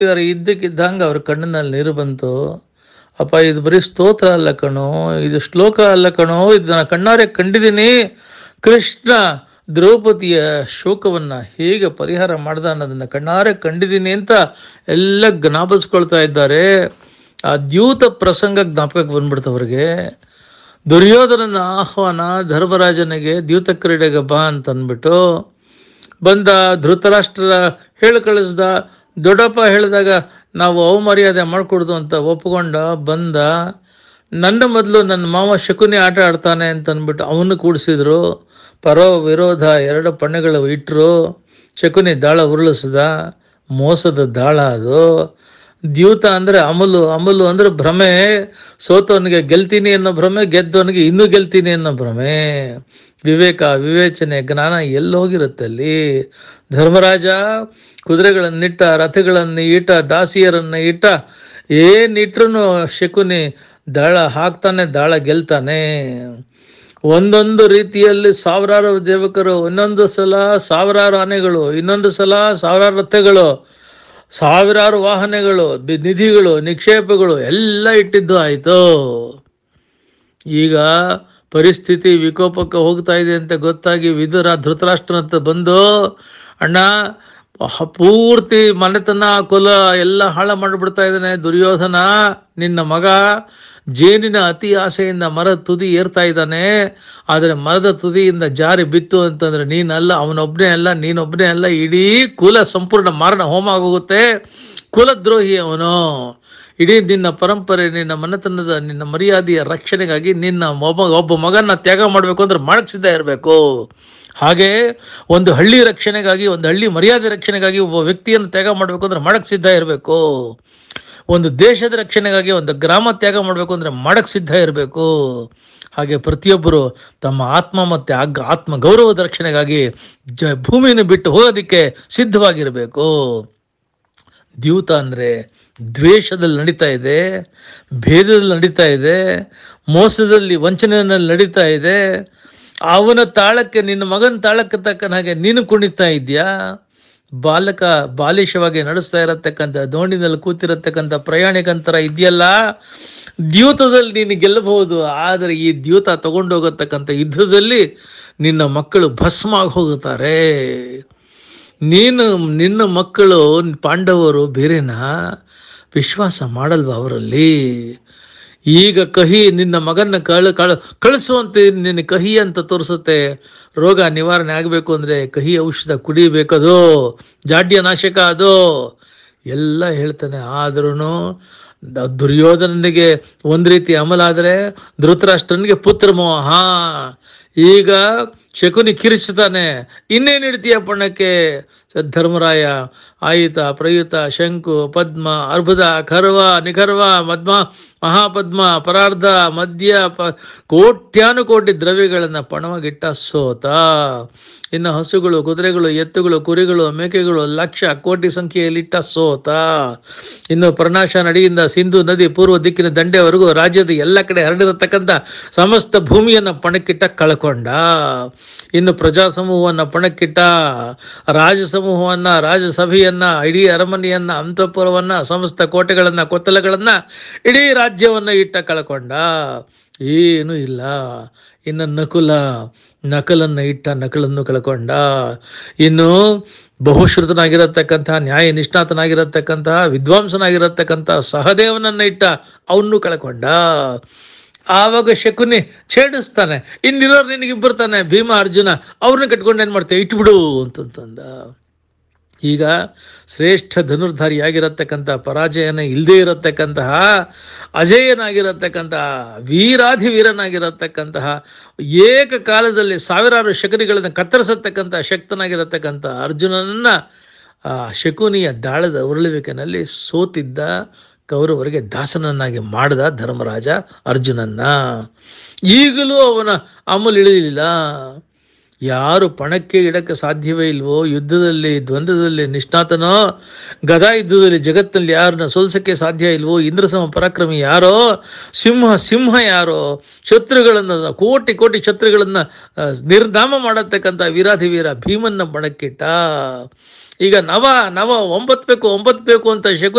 ಇದ್ದಾರೆ ಇದ್ದಕ್ಕಿದ್ದಂಗೆ ಅವ್ರ ಕಣ್ಣಿನಲ್ಲಿ ನೀರು ಬಂತು ಅಪ್ಪ ಇದು ಬರೀ ಸ್ತೋತ್ರ ಅಲ್ಲ ಕಣೋ ಇದು ಶ್ಲೋಕ ಅಲ್ಲ ಕಣೋ ಇದನ್ನ ಕಣ್ಣಾರೆ ಕಂಡಿದ್ದೀನಿ ಕೃಷ್ಣ ದ್ರೌಪದಿಯ ಶೋಕವನ್ನ ಹೇಗೆ ಪರಿಹಾರ ಮಾಡ್ದ ಅನ್ನೋದನ್ನ ಕಣ್ಣಾರೆ ಕಂಡಿದ್ದೀನಿ ಅಂತ ಎಲ್ಲ ಜ್ಞಾಪಿಸ್ಕೊಳ್ತಾ ಇದ್ದಾರೆ ಆ ದ್ಯೂತ ಪ್ರಸಂಗ ಜ್ಞಾಪಕಕ್ಕೆ ಬಂದ್ಬಿಡ್ತು ಅವ್ರಿಗೆ ದುರ್ಯೋಧನನ ಆಹ್ವಾನ ಧರ್ಮರಾಜನಿಗೆ ದ್ಯೂತ ಕ್ರೀಡೆಗೆ ಬಾ ಅಂತ ಅಂದ್ಬಿಟ್ಟು ಬಂದ ಧೃತರಾಷ್ಟ್ರ ಹೇಳಿ ಕಳಿಸ್ದ ದೊಡ್ಡಪ್ಪ ಹೇಳಿದಾಗ ನಾವು ಅವಮರ್ಯಾದೆ ಮಾಡ್ಕೊಡ್ದು ಅಂತ ಒಪ್ಕೊಂಡ ಬಂದ ನನ್ನ ಮೊದಲು ನನ್ನ ಮಾವ ಶಕುನಿ ಆಟ ಆಡ್ತಾನೆ ಅಂತ ಅಂದ್ಬಿಟ್ಟು ಅವನು ಕೂಡಿಸಿದ್ರು ಪರೋ ವಿರೋಧ ಎರಡು ಪಣ್ಣೆಗಳು ಇಟ್ಟರು ಶಕುನಿ ದಾಳ ಉರುಳಿಸ್ದ ಮೋಸದ ದಾಳ ಅದು ದ್ಯೂತ ಅಂದರೆ ಅಮಲು ಅಮಲು ಅಂದ್ರೆ ಭ್ರಮೆ ಸೋತವನಿಗೆ ಗೆಲ್ತೀನಿ ಅನ್ನೋ ಭ್ರಮೆ ಗೆದ್ದವನಿಗೆ ಇನ್ನೂ ಗೆಲ್ತೀನಿ ಅನ್ನೋ ಭ್ರಮೆ ವಿವೇಕ ವಿವೇಚನೆ ಜ್ಞಾನ ಎಲ್ಲಿ ಹೋಗಿರುತ್ತೆ ಅಲ್ಲಿ ಧರ್ಮರಾಜ ಕುದುರೆಗಳನ್ನಿಟ್ಟ ರಥಗಳನ್ನು ಇಟ್ಟ ದಾಸಿಯರನ್ನು ಇಟ್ಟ ಏನಿಟ್ರು ಶಕುನಿ ದಾಳ ಹಾಕ್ತಾನೆ ದಾಳ ಗೆಲ್ತಾನೆ ಒಂದೊಂದು ರೀತಿಯಲ್ಲಿ ಸಾವಿರಾರು ದೇವಕರು ಇನ್ನೊಂದು ಸಲ ಸಾವಿರಾರು ಆನೆಗಳು ಇನ್ನೊಂದು ಸಲ ಸಾವಿರಾರು ರಥಗಳು ಸಾವಿರಾರು ವಾಹನಗಳು ಬಿ- ನಿಧಿಗಳು ನಿಕ್ಷೇಪಗಳು ಎಲ್ಲ ಇಟ್ಟಿದ್ದು ಆಯಿತು ಈಗ ಪರಿಸ್ಥಿತಿ ವಿಕೋಪಕ್ಕೆ ಹೋಗ್ತಾ ಇದೆ ಅಂತ ಗೊತ್ತಾಗಿ ವಿದುರ ಧೃತರಾಷ್ಟ್ರನ ಹತ್ರ ಬಂದು ಅಣ್ಣ ಹ- ಪೂರ್ತಿ ಮನೆತನ ಕುಲ ಎಲ್ಲ ಹಾಳ ಮಾಡಿಬಿಡ್ತಾ ಇದ್ದಾನೆ ದುರ್ಯೋಧನ ನಿನ್ನ ಮಗ ಜೇನಿನ ಅತಿ ಆಸೆಯಿಂದ ಮರದ ತುದಿ ಏರ್ತಾ ಇದ್ದಾನೆ ಆದರೆ ಮರದ ತುದಿಯಿಂದ ಜಾರಿ ಬಿತ್ತು ಅಂತಂದ್ರೆ ನೀನಲ್ಲ ಅವನೊಬ್ಬನೇ ಅಲ್ಲ ನೀನೊಬ್ಬನೇ ಅಲ್ಲ ಇಡೀ ಕುಲ ಸಂಪೂರ್ಣ ಮಾರಣ ಹೋಮ ಆಗೋಗುತ್ತೆ ಕುಲದ್ರೋಹಿ ಅವನು ಇಡೀ ನಿನ್ನ ಪರಂಪರೆ ನಿನ್ನ ಮನೆತನದ ನಿನ್ನ ಮರ್ಯಾದೆಯ ರಕ್ಷಣೆಗಾಗಿ ನಿನ್ನ ಒಬ್ಬ ಒಬ್ಬ ಮಗನ ತ್ಯಾಗ ಮಾಡಬೇಕು ಅಂದ್ರೆ ಮಾಡಕ್ ಸಿದ್ಧ ಇರಬೇಕು ಹಾಗೆ ಒಂದು ಹಳ್ಳಿ ರಕ್ಷಣೆಗಾಗಿ ಒಂದು ಹಳ್ಳಿ ಮರ್ಯಾದೆ ರಕ್ಷಣೆಗಾಗಿ ಒಬ್ಬ ವ್ಯಕ್ತಿಯನ್ನು ತ್ಯಾಗ ಮಾಡಬೇಕು ಅಂದ್ರೆ ಮಾಡಕ್ ಸಿದ್ಧ ಇರಬೇಕು ಒಂದು ದೇಶದ ರಕ್ಷಣೆಗಾಗಿ ಒಂದು ಗ್ರಾಮ ತ್ಯಾಗ ಮಾಡಬೇಕು ಅಂದ್ರೆ ಮಾಡಕ್ ಸಿದ್ಧ ಇರಬೇಕು ಹಾಗೆ ಪ್ರತಿಯೊಬ್ಬರು ತಮ್ಮ ಆತ್ಮ ಮತ್ತು ಆಗ್ ಆತ್ಮ ಗೌರವದ ರಕ್ಷಣೆಗಾಗಿ ಜ ಭೂಮಿಯನ್ನು ಬಿಟ್ಟು ಹೋಗೋದಕ್ಕೆ ಸಿದ್ಧವಾಗಿರಬೇಕು ದ್ಯೂತ ಅಂದರೆ ದ್ವೇಷದಲ್ಲಿ ನಡೀತಾ ಇದೆ ಭೇದದಲ್ಲಿ ನಡೀತಾ ಇದೆ ಮೋಸದಲ್ಲಿ ವಂಚನೆಯಲ್ಲಿ ನಡೀತಾ ಇದೆ ಅವನ ತಾಳಕ್ಕೆ ನಿನ್ನ ಮಗನ ತಾಳಕ್ಕೆ ತಕ್ಕನ ಹಾಗೆ ನೀನು ಕುಣಿತಾ ಇದೆಯಾ ಬಾಲಕ ಬಾಲಿಶವಾಗಿ ನಡೆಸ್ತಾ ಇರತಕ್ಕಂಥ ದೋಣಿನಲ್ಲಿ ಕೂತಿರತಕ್ಕಂಥ ಪ್ರಯಾಣಿಕಂತರ ಇದೆಯಲ್ಲ ದ್ಯೂತದಲ್ಲಿ ನೀನು ಗೆಲ್ಲಬಹುದು ಆದರೆ ಈ ದ್ಯೂತ ತಗೊಂಡೋಗತಕ್ಕಂಥ ಯುದ್ಧದಲ್ಲಿ ನಿನ್ನ ಮಕ್ಕಳು ಭಸ್ಮ ಆಗಿ ಹೋಗುತ್ತಾರೆ ನೀನು ನಿನ್ನ ಮಕ್ಕಳು ಪಾಂಡವರು ಬೇರೆನಾ ವಿಶ್ವಾಸ ಮಾಡಲ್ವಾ ಅವರಲ್ಲಿ ಈಗ ಕಹಿ ನಿನ್ನ ಮಗನ ಕಳ ಕಳ ಕಳಿಸುವಂತೆ ನಿನ್ನ ಕಹಿ ಅಂತ ತೋರಿಸುತ್ತೆ ರೋಗ ನಿವಾರಣೆ ಆಗಬೇಕು ಅಂದರೆ ಕಹಿ ಔಷಧ ಕುಡಿಬೇಕದು ಜಾಡ್ಯ ನಾಶಕ ಅದು ಎಲ್ಲ ಹೇಳ್ತಾನೆ ಆದ್ರೂ ದುರ್ಯೋಧನನಿಗೆ ಒಂದು ರೀತಿ ಅಮಲಾದರೆ ಧೃತರಾಷ್ಟ್ರನಿಗೆ ಪುತ್ರ ಮೋಹ ಈಗ ಶಕುನಿ ಕಿರಿಚ್ತಾನೆ ಇನ್ನೇನು ಇಡ್ತೀಯ ಪಣ್ಣಕ್ಕೆ ಧರ್ಮರಾಯ ಆಯುತ ಪ್ರಯುತ ಶಂಕು ಪದ್ಮ ಅರ್ಬುದ ಖರ್ವ ನಿಖರ್ವ ಮದ್ಮ ಮಹಾಪದ್ಮ ಪರಾರ್ಧ ಮದ್ಯ ಪ ಕೋಟ್ಯಾನುಕೋಟಿ ದ್ರವ್ಯಗಳನ್ನು ಪಣವಾಗಿಟ್ಟ ಸೋತ ಇನ್ನು ಹಸುಗಳು ಕುದುರೆಗಳು ಎತ್ತುಗಳು ಕುರಿಗಳು ಮೇಕೆಗಳು ಲಕ್ಷ ಕೋಟಿ ಸಂಖ್ಯೆಯಲ್ಲಿಟ್ಟ ಸೋತ ಇನ್ನು ಪ್ರನಾಶ ನಡಿಯಿಂದ ಸಿಂಧು ನದಿ ಪೂರ್ವ ದಿಕ್ಕಿನ ದಂಡೆವರೆಗೂ ರಾಜ್ಯದ ಎಲ್ಲ ಕಡೆ ಹರಡಿರತಕ್ಕಂಥ ಸಮಸ್ತ ಭೂಮಿಯನ್ನು ಪಣಕ್ಕಿಟ್ಟ ಕಳ್ಕೊಂಡ ಇನ್ನು ಪ್ರಜಾ ಸಮೂಹವನ್ನು ಪಣಕ್ಕಿಟ್ಟ ರಾಜ ಸಮೂಹವನ್ನ ರಾಜಸಭೆಯನ್ನ ಇಡೀ ಅರಮನೆಯನ್ನ ಅಂತಃಪುರವನ್ನ ಸಮಸ್ತ ಕೋಟೆಗಳನ್ನ ಕೊತ್ತಲಗಳನ್ನ ಇಡೀ ರಾಜ್ಯವನ್ನ ಇಟ್ಟ ಕಳ್ಕೊಂಡ ಏನೂ ಇಲ್ಲ ಇನ್ನು ನಕುಲ ನಕಲನ್ನು ಇಟ್ಟ ನಕಲನ್ನು ಕಳ್ಕೊಂಡ ಇನ್ನು ಬಹುಶ್ರುತನಾಗಿರತಕ್ಕಂತಹ ನ್ಯಾಯ ನಿಷ್ಣಾತನಾಗಿರತಕ್ಕಂತಹ ವಿದ್ವಾಂಸನಾಗಿರತಕ್ಕಂತಹ ಸಹದೇವನನ್ನ ಇಟ್ಟ ಅವನ್ನೂ ಕಳ್ಕೊಂಡ ಆವಾಗ ಶಕುನಿ ಛೇಡಿಸ್ತಾನೆ ಇನ್ನಿರೋರು ನಿನಗೆ ಬರ್ತಾನೆ ಭೀಮ ಅರ್ಜುನ ಅವ್ರನ್ನ ಕಟ್ಕೊಂಡು ಏನು ಮಾಡ್ತೇವೆ ಇಟ್ಬಿಡು ಅಂತಂತಂದ ಈಗ ಶ್ರೇಷ್ಠ ಧನುರ್ಧಾರಿಯಾಗಿರತಕ್ಕಂಥ ಪರಾಜಯನ ಇಲ್ಲದೇ ಇರತಕ್ಕಂತಹ ಅಜೇಯನಾಗಿರತಕ್ಕಂತಹ ವೀರಾಧಿ ವೀರನಾಗಿರತಕ್ಕಂತಹ ಏಕಕಾಲದಲ್ಲಿ ಸಾವಿರಾರು ಶಕುನಿಗಳನ್ನು ಕತ್ತರಿಸತಕ್ಕಂಥ ಶಕ್ತನಾಗಿರತಕ್ಕಂಥ ಅರ್ಜುನನನ್ನ ಆ ಶಕುನಿಯ ದಾಳದ ಉರುಳುವಿಕೆನಲ್ಲಿ ಸೋತಿದ್ದ ಕೌರವರಿಗೆ ದಾಸನನ್ನಾಗಿ ಮಾಡಿದ ಧರ್ಮರಾಜ ಅರ್ಜುನನ್ನ ಈಗಲೂ ಅವನ ಅಮಲು ಇಳಿಲಿಲ್ಲ ಯಾರು ಪಣಕ್ಕೆ ಇಡಕ್ಕೆ ಸಾಧ್ಯವೇ ಇಲ್ವೋ ಯುದ್ಧದಲ್ಲಿ ದ್ವಂದ್ವದಲ್ಲಿ ನಿಷ್ಣಾತನೋ ಗದಾ ಯುದ್ಧದಲ್ಲಿ ಜಗತ್ತಿನಲ್ಲಿ ಯಾರನ್ನ ಸೋಲ್ಸಕ್ಕೆ ಸಾಧ್ಯ ಇಲ್ವೋ ಇಂದ್ರಸಮ ಪರಾಕ್ರಮಿ ಯಾರೋ ಸಿಂಹ ಸಿಂಹ ಯಾರೋ ಶತ್ರುಗಳನ್ನು ಕೋಟಿ ಕೋಟಿ ಶತ್ರುಗಳನ್ನು ಆ, ನಿರ್ನಾಮ ಮಾಡತಕ್ಕಂಥ ವೀರಾಧಿವೀರ ಭೀಮನ್ನ ಬಣಕ್ಕಿಟ್ಟ ಈಗ ನವ ನವ ಒಂಬತ್ತು ಬೇಕು ಒಂಬತ್ತು ಬೇಕು ಅಂತ ಶಕುನಿ